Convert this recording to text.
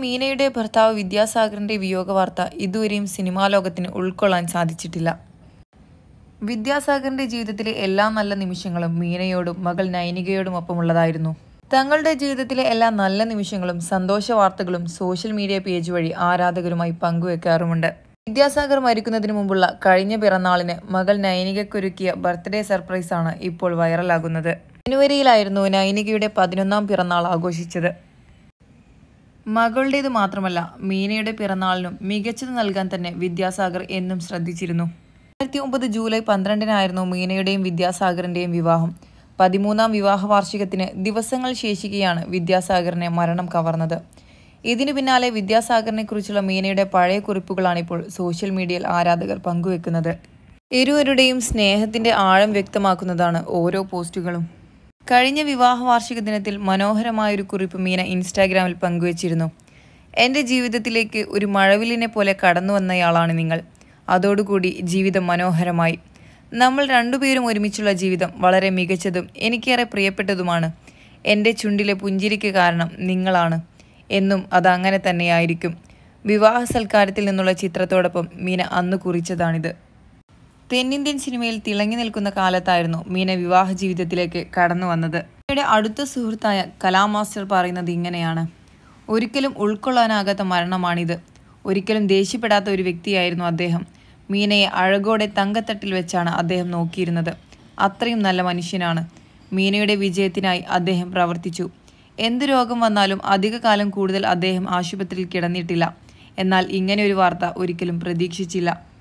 മീനയുടെ ഭർത്താവ് വിദ്യാസാഗറിന്റെ വിയോഗ വാർത്ത ഇതുവരെയും സിനിമാ ലോകത്തിന് ഉൾക്കൊള്ളാൻ സാധിച്ചിട്ടില്ല വിദ്യാസാഗറിന്റെ ജീവിതത്തിലെ എല്ലാ നല്ല നിമിഷങ്ങളും മീനയോടും മകൾ നൈനികയോടും ഒപ്പമുള്ളതായിരുന്നു തങ്ങളുടെ ജീവിതത്തിലെ എല്ലാ നല്ല നിമിഷങ്ങളും സന്തോഷ വാർത്തകളും സോഷ്യൽ മീഡിയ പേജ് വഴി ആരാധകരുമായി പങ്കുവെക്കാറുമുണ്ട് വിദ്യാസാഗർ മരിക്കുന്നതിന് മുമ്പുള്ള കഴിഞ്ഞ പിറന്നാളിന് മകൾ നൈനികയ്ക്കൊരുക്കിയ ബർത്ത്ഡേ സർപ്രൈസാണ് ഇപ്പോൾ വൈറലാകുന്നത് ജനുവരിയിലായിരുന്നു നൈനികയുടെ പതിനൊന്നാം പിറന്നാൾ ആഘോഷിച്ചത് മകളുടേത് മാത്രമല്ല മീനയുടെ പിറന്നാളിനും മികച്ചത് നൽകാൻ തന്നെ വിദ്യാസാഗർ എന്നും ശ്രദ്ധിച്ചിരുന്നു രണ്ടായിരത്തി ഒമ്പത് ജൂലൈ പന്ത്രണ്ടിനായിരുന്നു മീനയുടെയും വിദ്യാസാഗറിന്റെയും വിവാഹം പതിമൂന്നാം വിവാഹ വാർഷികത്തിന് ദിവസങ്ങൾ ശേഷിക്കെയാണ് വിദ്യാസാഗറിനെ മരണം കവർന്നത് ഇതിനു പിന്നാലെ വിദ്യാസാഗറിനെ കുറിച്ചുള്ള മീനയുടെ പഴയ കുറിപ്പുകളാണിപ്പോൾ സോഷ്യൽ മീഡിയയിൽ ആരാധകർ പങ്കുവെക്കുന്നത് ഇരുവരുടെയും സ്നേഹത്തിന്റെ ആഴം വ്യക്തമാക്കുന്നതാണ് ഓരോ പോസ്റ്റുകളും കഴിഞ്ഞ വിവാഹ വാർഷിക ദിനത്തിൽ മനോഹരമായൊരു കുറിപ്പ് മീന ഇൻസ്റ്റാഗ്രാമിൽ പങ്കുവച്ചിരുന്നു എൻ്റെ ജീവിതത്തിലേക്ക് ഒരു മഴവില്ലിനെ പോലെ കടന്നു വന്നയാളാണ് നിങ്ങൾ അതോടുകൂടി ജീവിതം മനോഹരമായി നമ്മൾ രണ്ടുപേരും ഒരുമിച്ചുള്ള ജീവിതം വളരെ മികച്ചതും എനിക്കേറെ പ്രിയപ്പെട്ടതുമാണ് എൻ്റെ ചുണ്ടിലെ പുഞ്ചിരിക്ക് കാരണം നിങ്ങളാണ് എന്നും അതങ്ങനെ തന്നെയായിരിക്കും വിവാഹ സൽക്കാരത്തിൽ നിന്നുള്ള ചിത്രത്തോടൊപ്പം മീന അന്ന് കുറിച്ചതാണിത് തെന്നിന്ത്യൻ സിനിമയിൽ തിളങ്ങി നിൽക്കുന്ന കാലത്തായിരുന്നു മീന വിവാഹ ജീവിതത്തിലേക്ക് കടന്നു വന്നത് മീനയുടെ അടുത്ത സുഹൃത്തായ കലാമാസ്റ്റർ പറയുന്നത് ഇങ്ങനെയാണ് ഒരിക്കലും ഉൾക്കൊള്ളാനാകാത്ത മരണമാണിത് ഒരിക്കലും ദേഷ്യപ്പെടാത്ത ഒരു വ്യക്തിയായിരുന്നു അദ്ദേഹം മീനയെ അഴകോടെ തങ്കത്തട്ടിൽ വെച്ചാണ് അദ്ദേഹം നോക്കിയിരുന്നത് അത്രയും നല്ല മനുഷ്യനാണ് മീനയുടെ വിജയത്തിനായി അദ്ദേഹം പ്രവർത്തിച്ചു എന്ത് രോഗം വന്നാലും അധികകാലം കൂടുതൽ അദ്ദേഹം ആശുപത്രിയിൽ കിടന്നിട്ടില്ല എന്നാൽ ഇങ്ങനെ ഒരു വാർത്ത ഒരിക്കലും പ്രതീക്ഷിച്ചില്ല